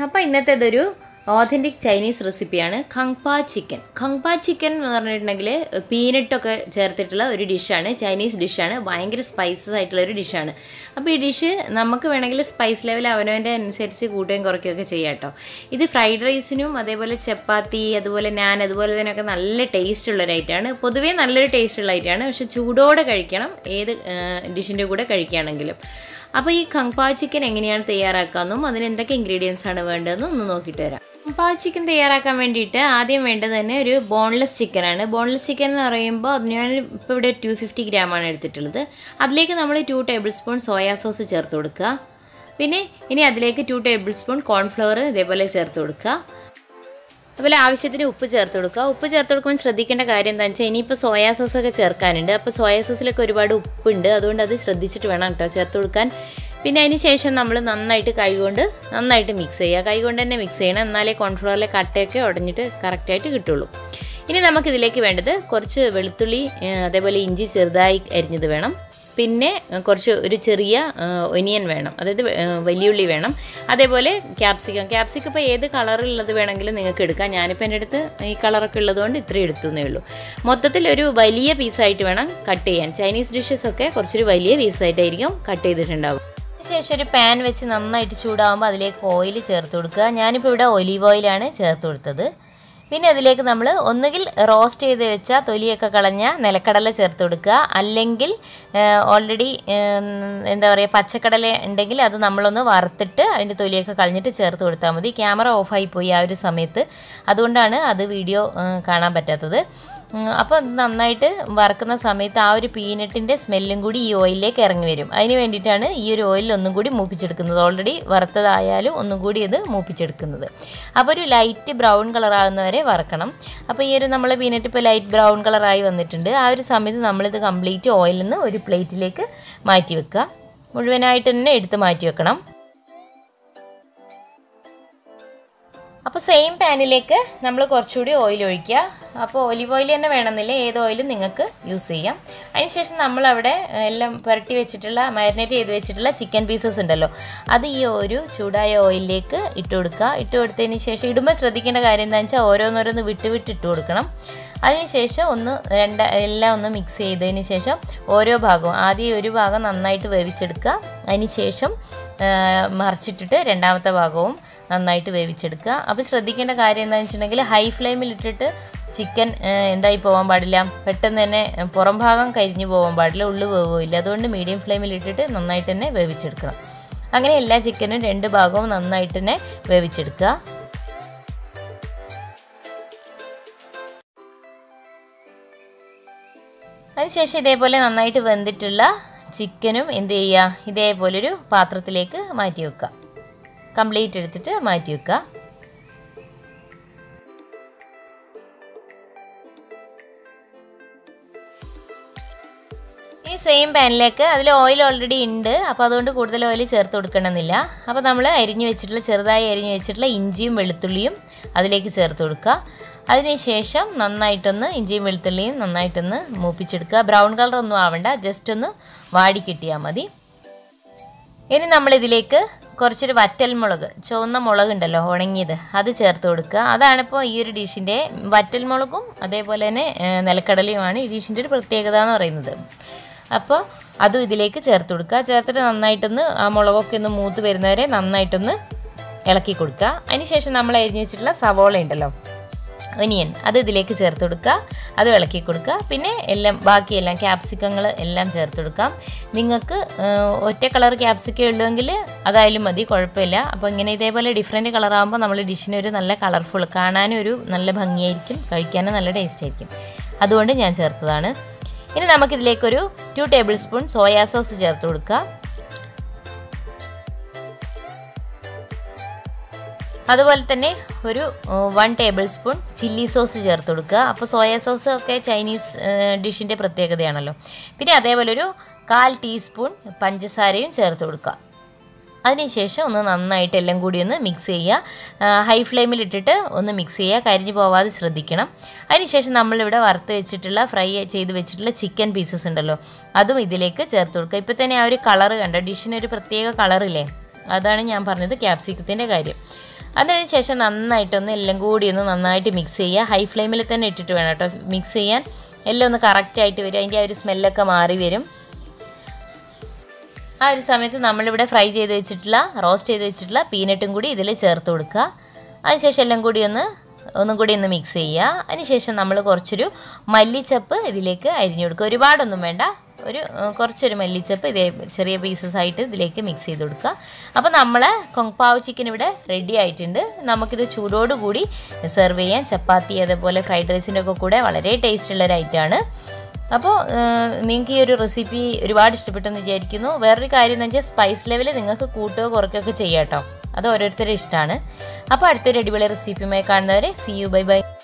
അപ്പോൾ ഇന്നത്തേതൊരു ഓഥൻറ്റിക് ചൈനീസ് റെസിപ്പിയാണ് ഖങ്പാ chicken ഖങ്പാ chicken എന്ന് പറഞ്ഞിട്ടുണ്ടെങ്കിൽ പീനട്ടൊക്കെ ചേർത്തിട്ടുള്ള ഒരു ഡിഷാണ് ചൈനീസ് ഡിഷാണ് ഭയങ്കര സ്പൈസസ് ആയിട്ടുള്ള ഒരു ഡിഷാണ് അപ്പോൾ ഈ ഡിഷ് നമുക്ക് വേണമെങ്കിൽ സ്പൈസ് ലെവൽ അവനവൻ്റെ അനുസരിച്ച് കൂട്ടുകയും കുറയ്ക്കുകയൊക്കെ ചെയ്യാം കേട്ടോ ഇത് ഫ്രൈഡ് റൈസിനും അതേപോലെ ചപ്പാത്തി അതുപോലെ ഞാൻ അതുപോലെ തന്നെയൊക്കെ നല്ല ടേസ്റ്റ് ഉള്ള ഒരു ഐറ്റമാണ് പൊതുവേ നല്ലൊരു ടേസ്റ്റ് ഉള്ള ഐറ്റമാണ് പക്ഷെ ചൂടോടെ കഴിക്കണം ഏത് ഡിഷിൻ്റെ കൂടെ കഴിക്കുകയാണെങ്കിലും അപ്പോൾ ഈ കങ്പാ ചിക്കൻ എങ്ങനെയാണ് തയ്യാറാക്കാമെന്നും അതിന് എന്തൊക്കെ ഇൻഗ്രീഡിയൻസ് ആണ് വേണ്ടതെന്നും ഒന്ന് നോക്കിയിട്ട് വരാം കങ്പാ ചിക്കൻ തയ്യാറാക്കാൻ വേണ്ടിയിട്ട് ആദ്യം വേണ്ടത് തന്നെ ഒരു ബോൺലെസ് ചിക്കനാണ് ബോൺലെസ് ചിക്കൻ എന്ന് പറയുമ്പോൾ ഞാൻ ഇപ്പോൾ ഇവിടെ ടു ഫിഫ്റ്റി ഗ്രാമാണ് എടുത്തിട്ടുള്ളത് അതിലേക്ക് നമ്മൾ two tablespoon soya sauce ചേർത്ത് കൊടുക്കുക പിന്നെ ഇനി അതിലേക്ക് ടു ടേബിൾ സ്പൂൺ കോൺഫ്ലവർ ഇതേപോലെ ചേർത്ത് കൊടുക്കുക അതുപോലെ ആവശ്യത്തിന് ഉപ്പ് ചേർത്ത് കൊടുക്കുക ഉപ്പ് ചേർത്ത് കൊടുക്കുമ്പോൾ ശ്രദ്ധിക്കേണ്ട കാര്യം എന്താണെന്ന് വെച്ചാൽ ഇനിയിപ്പോൾ സോയാ സോസ് ഒക്കെ ചേർക്കാനുണ്ട് അപ്പോൾ സോയാ സോസിലൊക്കെ ഒരുപാട് ഉപ്പുണ്ട് അതുകൊണ്ട് അത് ശ്രദ്ധിച്ചിട്ട് വേണം കേട്ടോ ചേർത്ത് കൊടുക്കാൻ പിന്നെ അതിന് ശേഷം നമ്മൾ നന്നായിട്ട് കൈകൊണ്ട് നന്നായിട്ട് മിക്സ് ചെയ്യുക കൈകൊണ്ട് തന്നെ മിക്സ് ചെയ്യണം എന്നാലേ കോൺഫ്ലവറിലെ കട്ടയൊക്കെ ഉടഞ്ഞിട്ട് കറക്റ്റായിട്ട് കിട്ടുള്ളൂ ഇനി നമുക്കിതിലേക്ക് വേണ്ടത് കുറച്ച് വെളുത്തുള്ളി അതേപോലെ ഇഞ്ചി ചെറുതായി അരിഞ്ഞത് വേണം പിന്നെ കുറച്ച് ഒരു ചെറിയ ഒനിയൻ വേണം അതായത് വലിയുള്ളി വേണം അതേപോലെ ക്യാപ്സിക്കം ക്യാപ്സിക്കം ഇപ്പോൾ ഏത് കളറുള്ളത് വേണമെങ്കിലും നിങ്ങൾക്ക് എടുക്കാം ഞാനിപ്പോൾ എൻ്റെ അടുത്ത് ഈ കളറൊക്കെ ഉള്ളതുകൊണ്ട് ഇത്രയും എടുത്തുന്നേ ഉള്ളൂ മൊത്തത്തിൽ ഒരു വലിയ പീസായിട്ട് വേണം കട്ട് ചെയ്യാൻ ചൈനീസ് ഡിഷസ് ഒക്കെ കുറച്ചൊരു വലിയ പീസായിട്ടായിരിക്കും കട്ട് ചെയ്തിട്ടുണ്ടാവും ശേഷം ഒരു പാൻ വെച്ച് നന്നായിട്ട് ചൂടാകുമ്പോൾ അതിലേക്ക് ഓയിൽ ചേർത്ത് കൊടുക്കുക ഞാനിപ്പോൾ ഇവിടെ ഒലീവ് ഓയിലാണ് ചേർത്ത് കൊടുത്തത് പിന്നെ അതിലേക്ക് നമ്മൾ ഒന്നുകിൽ റോസ്റ്റ് ചെയ്ത് വെച്ച തൊലിയൊക്കെ കളഞ്ഞ നിലക്കടല ചേർത്ത് കൊടുക്കുക അല്ലെങ്കിൽ ഓൾറെഡി എന്താ പറയുക പച്ചക്കടല ഉണ്ടെങ്കിൽ അത് നമ്മളൊന്ന് വറുത്തിട്ട് അതിൻ്റെ തൊലിയൊക്കെ കളഞ്ഞിട്ട് ചേർത്ത് കൊടുത്താൽ മതി ക്യാമറ ഓഫായി പോയി ആ ഒരു സമയത്ത് അതുകൊണ്ടാണ് അത് വീഡിയോ കാണാൻ പറ്റാത്തത് അപ്പോൾ നന്നായിട്ട് വറക്കുന്ന സമയത്ത് ആ ഒരു പീനട്ടിൻ്റെ സ്മെല്ലും കൂടി ഈ ഓയിലിലേക്ക് ഇറങ്ങി വരും അതിന് വേണ്ടിയിട്ടാണ് ഈ ഒരു ഓയിൽ ഒന്നും കൂടി മൂപ്പിച്ചെടുക്കുന്നത് ഓൾറെഡി വറുത്തതായാലും ഒന്നും കൂടി ഇത് മൂപ്പിച്ചെടുക്കുന്നത് അപ്പോൾ ഒരു ലൈറ്റ് ബ്രൗൺ കളർ ആകുന്നവരെ വറക്കണം അപ്പോൾ ഈ ഒരു നമ്മളെ പീനട്ട് ഇപ്പോൾ ലൈറ്റ് ബ്രൗൺ കളറായി വന്നിട്ടുണ്ട് ആ ഒരു സമയത്ത് നമ്മളിത് കംപ്ലീറ്റ് ഓയിലിൽ നിന്ന് ഒരു പ്ലേറ്റിലേക്ക് മാറ്റി വെക്കുക മുഴുവനായിട്ട് തന്നെ എടുത്ത് മാറ്റി വെക്കണം അപ്പോൾ സെയിം പാനിലേക്ക് നമ്മൾ കുറച്ചുകൂടി ഓയിൽ ഒഴിക്കുക അപ്പോൾ ഒലിവ് ഓയിൽ തന്നെ വേണമെന്നില്ല ഏത് ഓയിലും നിങ്ങൾക്ക് യൂസ് ചെയ്യാം അതിനുശേഷം നമ്മളവിടെ എല്ലാം പുരട്ടി വെച്ചിട്ടുള്ള മാരിനേറ്റ് ചെയ്ത് വെച്ചിട്ടുള്ള ചിക്കൻ പീസസ് ഉണ്ടല്ലോ അത് ഈ ഒരു ചൂടായ ഓയിലിലേക്ക് ഇട്ട് കൊടുക്കുക ഇട്ട് കൊടുത്തതിന് ശേഷം ഇടുമ്പോൾ ശ്രദ്ധിക്കേണ്ട കാര്യം എന്താണെന്ന് വെച്ചാൽ ഓരോന്നോരോന്ന് വിട്ട് വിട്ട് ഇട്ട് കൊടുക്കണം അതിനുശേഷം ഒന്ന് രണ്ട് എല്ലാം ഒന്ന് മിക്സ് ചെയ്തതിന് ശേഷം ഓരോ ഭാഗവും ആദ്യം ഒരു ഭാഗം നന്നായിട്ട് വേവിച്ചെടുക്കുക അതിന് ശേഷം മറിച്ചിട്ടിട്ട് രണ്ടാമത്തെ ഭാഗവും നന്നായിട്ട് വേവിച്ചെടുക്കുക അപ്പോൾ ശ്രദ്ധിക്കേണ്ട കാര്യം എന്താണെന്ന് വെച്ചിട്ടുണ്ടെങ്കിൽ ഹൈ ഫ്ലെയിമിൽ ഇട്ടിട്ട് ചിക്കൻ എന്തായി പോകാൻ പാടില്ല പെട്ടെന്ന് തന്നെ പുറം ഭാഗം കരിഞ്ഞു പോകാൻ പാടില്ല ഉള്ളു വേവില്ല അതുകൊണ്ട് മീഡിയം ഫ്ലെയിമിൽ ഇട്ടിട്ട് നന്നായിട്ട് തന്നെ വേവിച്ചെടുക്കണം അങ്ങനെ എല്ലാ ചിക്കനും രണ്ട് ഭാഗവും നന്നായിട്ട് തന്നെ വേവിച്ചെടുക്കുക അതിനുശേഷം ഇതേപോലെ നന്നായിട്ട് വെന്തിട്ടുള്ള ചിക്കനും എന്ത് ചെയ്യുക ഇതേപോലൊരു പാത്രത്തിലേക്ക് മാറ്റി വെക്കുക കംപ്ലീറ്റ് എടുത്തിട്ട് മാറ്റി വെക്കുക ഈ സെയിം പാനിലേക്ക് അതിൽ ഓയിൽ ഓൾറെഡി ഉണ്ട് അപ്പോൾ അതുകൊണ്ട് കൂടുതൽ ഓയിൽ ചേർത്ത് കൊടുക്കണമെന്നില്ല അപ്പോൾ നമ്മൾ അരിഞ്ഞു വെച്ചിട്ടുള്ള ചെറുതായി അരിഞ്ഞു വെച്ചിട്ടുള്ള ഇഞ്ചിയും വെളുത്തുള്ളിയും അതിലേക്ക് ചേർത്ത് കൊടുക്കുക അതിനുശേഷം നന്നായിട്ടൊന്ന് ഇഞ്ചിയും വെളുത്തുള്ളിയും നന്നായിട്ടൊന്ന് മൂപ്പിച്ചെടുക്കുക ബ്രൗൺ കളർ ഒന്നും ആവണ്ട ജസ്റ്റ് ഒന്ന് വാടി കിട്ടിയാൽ മതി ഇനി നമ്മളിതിലേക്ക് കുറച്ചൊരു വറ്റൽ മുളക് ചുവന്ന മുളക് ഉണ്ടല്ലോ ഉണങ്ങിയത് അത് ചേർത്ത് കൊടുക്കുക അതാണിപ്പോൾ ഈ ഒരു ഡിഷിൻ്റെ വറ്റൽ മുളകും അതേപോലെ തന്നെ നിലക്കടലയുമാണ് ഈ ഡിഷിൻ്റെ ഒരു പ്രത്യേകത എന്ന് പറയുന്നത് അപ്പോൾ അതും ഇതിലേക്ക് ചേർത്ത് കൊടുക്കുക ചേർത്തിട്ട് നന്നായിട്ടൊന്ന് ആ മുളകൊക്കെ ഒന്ന് മൂത്ത് വരുന്നവരെ നന്നായിട്ടൊന്ന് ഇളക്കി കൊടുക്കുക അതിനുശേഷം നമ്മൾ അരിഞ്ഞ് വെച്ചിട്ടുള്ള സവോള ഉണ്ടല്ലോ ഒനിയൻ അത് ഇതിലേക്ക് ചേർത്ത് കൊടുക്കുക അത് ഇളക്കി കൊടുക്കുക പിന്നെ എല്ലാം ബാക്കിയെല്ലാം ക്യാപ്സിക്കങ്ങൾ എല്ലാം ചേർത്ത് കൊടുക്കാം നിങ്ങൾക്ക് ഒറ്റ കളർ ക്യാപ്സിക്കം ഉള്ളുവെങ്കിൽ അതായാലും മതി കുഴപ്പമില്ല അപ്പോൾ ഇങ്ങനെ ഇതേപോലെ ഡിഫറെൻറ്റ് കളറാകുമ്പോൾ നമ്മൾ ഡിഷിന് ഒരു നല്ല കളർഫുൾ കാണാനും ഒരു നല്ല ഭംഗിയായിരിക്കും കഴിക്കാനും നല്ല ടേസ്റ്റ് ആയിരിക്കും അതുകൊണ്ട് ഞാൻ ചേർത്തതാണ് ഇനി നമുക്കിതിലേക്കൊരു two tablespoon soya sauce ചേർത്ത് കൊടുക്കുക അതുപോലെ തന്നെ ഒരു one tablespoon chilli sauce ചേർത്ത് കൊടുക്കുക അപ്പോൾ സോയാ സോസ് ഒക്കെ ചൈനീസ് ഡിഷിൻ്റെ പ്രത്യേകതയാണല്ലോ പിന്നെ അതേപോലെ ഒരു കാൽ ടീസ്പൂൺ പഞ്ചസാരയും ചേർത്ത് കൊടുക്കുക അതിനുശേഷം ഒന്ന് നന്നായിട്ട് എല്ലാം കൂടി ഒന്ന് മിക്സ് ചെയ്യുക ഹൈ ഫ്ലെയിമിൽ ഇട്ടിട്ട് ഒന്ന് മിക്സ് ചെയ്യുക കരിഞ്ഞു പോവാതെ ശ്രദ്ധിക്കണം അതിനുശേഷം നമ്മളിവിടെ വറുത്ത് വെച്ചിട്ടുള്ള ഫ്രൈ ചെയ്ത് വെച്ചിട്ടുള്ള ചിക്കൻ പീസസ് ഉണ്ടല്ലോ അതും ഇതിലേക്ക് ചേർത്ത് കൊടുക്കുക ഇപ്പോൾ തന്നെ ആ ഒരു കളറ് കണ്ടോ ഡിഷിനൊരു പ്രത്യേക കളറില്ലേ അതാണ് ഞാൻ പറഞ്ഞത് ക്യാപ്സിക്കത്തിൻ്റെ കാര്യം അതിന് ശേഷം നന്നായിട്ടൊന്ന് എല്ലാം കൂടി ഒന്ന് നന്നായിട്ട് മിക്സ് ചെയ്യുക ഹൈ ഫ്ലെയിമിൽ തന്നെ ഇട്ടിട്ട് വേണം കേട്ടോ മിക്സ് ചെയ്യാൻ എല്ലാം ഒന്ന് കറക്റ്റായിട്ട് വരും അതിൻ്റെ ആ ഒരു സ്മെല്ലൊക്കെ മാറി വരും ആ ഒരു സമയത്ത് നമ്മളിവിടെ ഫ്രൈ ചെയ്ത് വെച്ചിട്ടുള്ള റോസ്റ്റ് ചെയ്ത് വെച്ചിട്ടുള്ള പീനട്ടും കൂടി ഇതിൽ ചേർത്ത് കൊടുക്കുക അതിനുശേഷം എല്ലാം കൂടി ഒന്ന് ഒന്നും കൂടി ഒന്ന് മിക്സ് ചെയ്യുക അതിനുശേഷം നമ്മൾ കുറച്ചൊരു മല്ലിച്ചപ്പ് ഇതിലേക്ക് അരിഞ്ഞു കൊടുക്കുക ഒരുപാടൊന്നും വേണ്ട ഒരു ഏഹ്, കുറച്ചൊരു മല്ലിച്ചപ്പ് ഇതേ ചെറിയ പീസസ് ആയിട്ട് ഇതിലേക്ക് മിക്സ് ചെയ്ത് കൊടുക്കുക അപ്പോൾ നമ്മളെ കൊങ്പാവ് ചിക്കൻ ഇവിടെ റെഡി ആയിട്ടുണ്ട് നമുക്കിത് ചൂടോടുകൂടി സെർവ് ചെയ്യാൻ ചപ്പാത്തി അതേപോലെ ഫ്രൈഡ് റൈസിൻ്റെ ഒക്കെ കൂടെ വളരെ ടേസ്റ്റ് ഉള്ള ഒരു ഐറ്റമാണ് അപ്പോൾ നിങ്ങൾക്ക് ഈ ഒരു റെസിപ്പി ഒരുപാട് ഇഷ്ടപ്പെട്ടെന്ന് വിചാരിക്കുന്നു വേറൊരു കാര്യം എന്ന് വെച്ചാൽ സ്പൈസ് ലെവൽ നിങ്ങൾക്ക് കൂട്ടുകയോ കുറയ്ക്കുകയൊക്കെ ചെയ്യാം കേട്ടോ അത് ഓരോരുത്തരുടെ ഇഷ്ടമാണ് അപ്പോൾ അടുത്തൊരു അടിപൊളി റെസിപ്പിയുമായി കാണുന്നവരെ സി യു ബൈ ബൈ